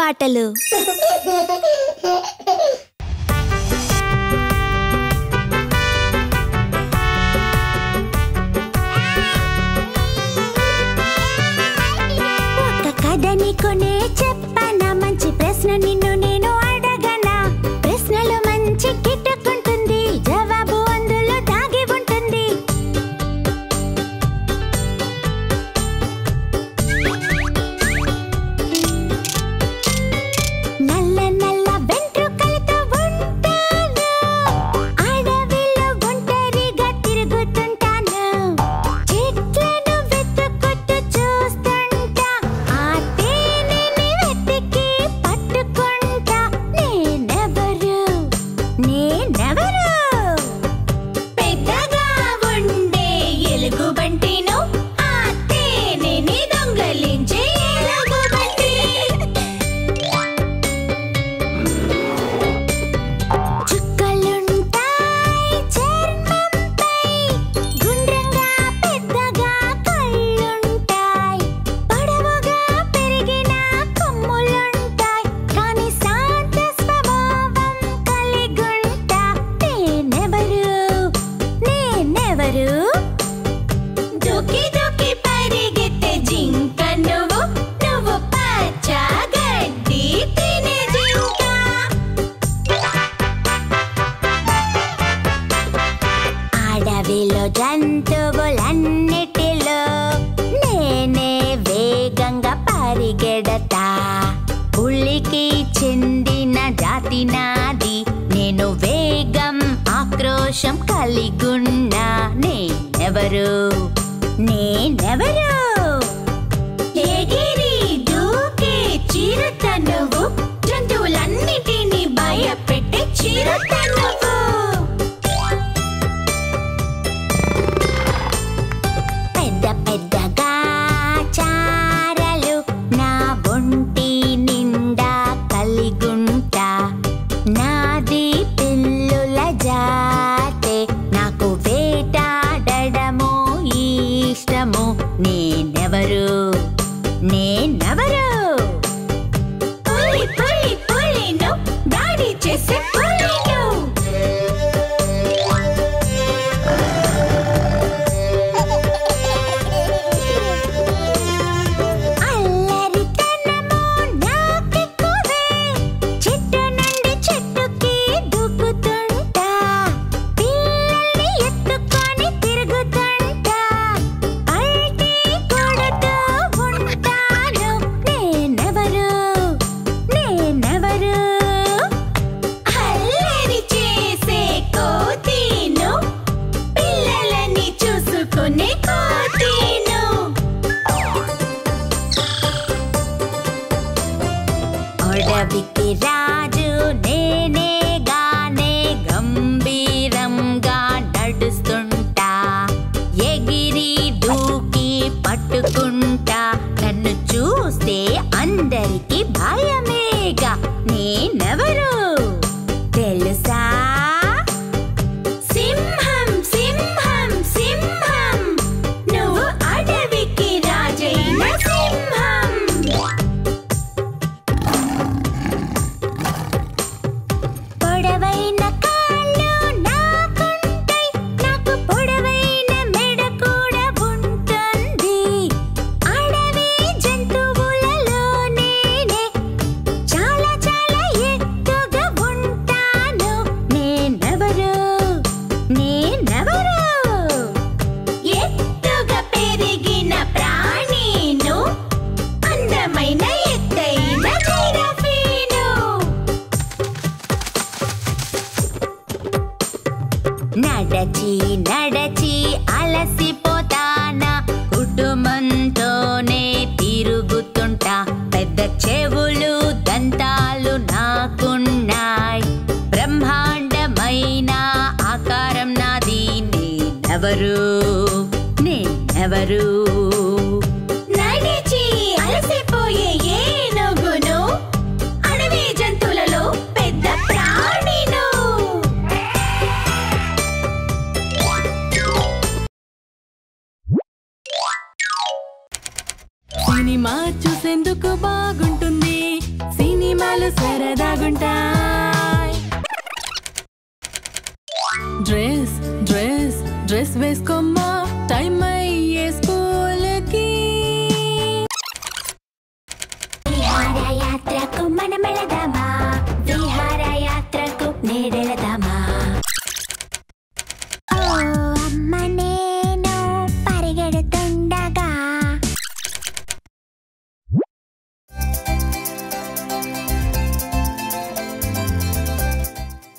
పాటలు ఒక కథ నీకునే చెప్పనా మంచి ప్రశ్న నిన్ను నేను అడగనా ప్రశ్నలో మంచి కిట్టుకుంటుంది జవాబు అందులో దాగి ఉంటుంది నల్ల నల్ల వెంట్రుకలతో ఉంటాను అడవిలో ఒంటరిగా తిరుగుతుంటాను చెట్లను వెతుకుతూ చూస్తుంటా ఆ తేనెని వెతికి పట్టుకుంటా నేనెవరు నేనెవరు పెద్దగా ఉండే ఎలుగుబంటిను ఆ తేనెని దొంగలించే ఎలుగుబంటి చుక్కలుంటాయి చర్మంపై గుండ్రంగా పెద్దగా కళ్ళుంటాయి పొడవుగా పెరిగిన కొమ్ములుంటాయి కానీ శాంత స్వభావం కలిగుంటా నేనెవరు నేనెవరు దూకి దూకి పరిగెత్తే జింక నువ్వు నువ్వు పచ్చ గడ్డి తినే జింక అడవిలో జంతువులన్నిటిలో నేనే వేగంగా పరిగెడతా పులికి చెందిన జాతి నాది నేను వేగం ఆక్రోశం కలిగున్నా నేనెవరు నేనెవరు ఎగిరి దూకే చిరుత నువ్వు జంతువులన్నిటినీ భయపెట్టే చిరుత నువ్వు పెద్ద పెద్దగా చారలు నా ఒంటి నిండా కలిగుంటా నాది పిల్లుల జాతే నాకు వేటాడడము ఇష్టము నేనెవరు నేనెవరు పులి పులి పులిను దాడి చేసే పులిను అల్లరితనము నాకెక్కువే చెట్టు నుండి చెట్టుకి దూకుతుంటా పిల్లల్ని ఎత్తుకొని తిరుగుతుంటా అల్టి కొడుతూ ఉంటాను నేనెవరు నేనెవరు అల్లరి చేసే కోతిను పిల్లలని చూసుకునే కోతిను అడవికి రాజు నేనే గానే గంభీరంగా నడుస్తుంటా ఎగిరి దూకి పట్టుకుంటా నన్ను చూస్తే అందరికి భయమేగా నేనెవరు తెలుసా సింహం సింహం సింహం నువ్వు అడవికి రాజైన సింహం పొడవైన కాళ్ళు నాకుంటాయి నాకు పొడవైన మెడ కూడా ఉంటుంది అడవి జంతువులలో నేనే చాలా చాలా ఎత్తుగా ఉంటాను నేనెవరు నేనెవరు ఎత్తుగా పెరిగిన ప్రాణిను అందమైన ఎత్తైన జిరాఫీను నడచి నడచి అలసిపోతానా కుటుంబంతోనే తిరుగుతుంటా పెద్ద చెవులు దంతాలు నాకున్నాయి బ్రహ్మాండమైన ఆకారం నాది నేనెవరు నేనెవరు నడిచి అలసిపోయే ఏనుగును అడవి జంతువులలో పెద్ద ప్రాణిను సినిమా చూసేందుకు బాగుంటుంది సినీ సరసాలు సరదాగుంటాయి డ్రెస్ డ్రెస్ డ్రెస్ వేసుకో